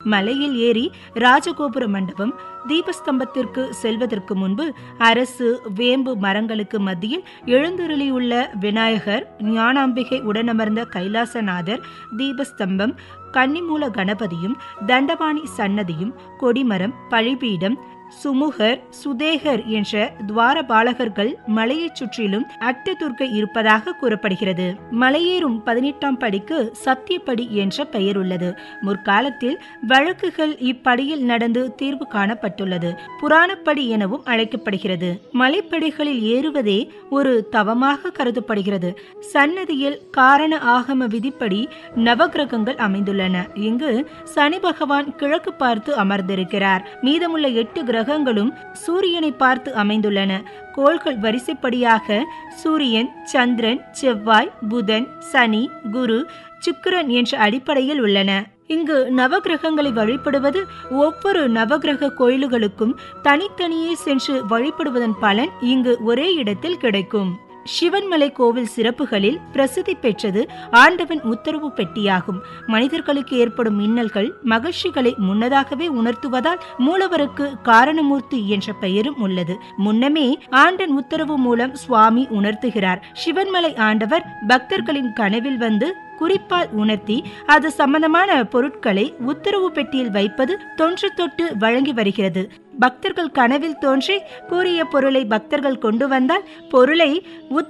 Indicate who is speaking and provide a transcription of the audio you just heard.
Speaker 1: மலையில் ஏறி ராஜகோபுர மண்டபம் தீபஸ்தம்பத்திற்கு செல்வதற்கு முன்பு அரசு வேம்பு மரங்களுக்கு மத்தியில் எழுந்தருளியுள்ள விநாயகர் ஞானாம்பிகை உடனமர்ந்த கைலாசநாதர் தீபஸ்தம்பம் கன்னிமூல கணபதியும் தண்டபாணி சன்னதியும் கொடிமரம் பழிபீடம் சுமுகர் சுதேகர் என்ற துவாரபாலகர்கள் மலையைச் சுற்றிலும் அட்டதுர்க்கை இருப்பதாக கூறப்படுகிறது மலையேறும் பதினெட்டாம் படிக்கு சத்தியப்படி என்ற பெயர் உள்ளது முற்காலத்தில் வழக்குகள் இப்படியில் நடந்து தீர்வு காணப்பட்டுள்ளது புராணப்படி எனவும் அழைக்கப்படுகிறது மலைப்படிகளில் ஏறுவதே ஒரு தவமாக கருதப்படுகிறது சன்னதியில் காரண ஆகம விதிப்படி நவகிரகங்கள் அமைந்துள்ளன இங்கு சனி பகவான் கிழக்கு பார்த்து அமர்ந்திருக்கிறார் மீதமுள்ள எட்டு கிரகங்களும் சூரியனை பார்த்து அமைந்துள்ளன கோள்கள் வரிசைப்படியாக சூரியன் சந்திரன் செவ்வாய் புதன் சனி குரு சுக்கிரன் என்ற அடிப்படையில் உள்ளன இங்கு நவகிரகங்களை வழிபடுவது ஒவ்வொரு நவகிரக கோயில்களுக்கும் தனித்தனியே சென்று வழிபடுவதன் பலன் இங்கு ஒரே இடத்தில் கிடைக்கும் சிவன்மலை கோவில் சிறப்புகளில் பிரசித்தி பெற்றது ஆண்டவன் உத்தரவு பெட்டியாகும் மனிதர்களுக்கு ஏற்படும் மின்னல்கள் மகிழ்ச்சிகளை முன்னதாகவே உணர்த்துவதால் மூலவருக்கு காரணமூர்த்தி என்ற பெயரும் உள்ளது முன்னமே ஆண்டன் உத்தரவு மூலம் சுவாமி உணர்த்துகிறார் சிவன்மலை ஆண்டவர் பக்தர்களின் கனவில் வந்து குறிப்பால் உணர்த்தி அது சம்பந்தமான பொருட்களை உத்தரவு பெட்டியில் வைப்பது தொன்று தொட்டு வழங்கி வருகிறது பக்தர்கள் கனவில் தோன்றி கூறிய பொருளை பக்தர்கள் கொண்டு வந்தால் பொருளை உத்தரவு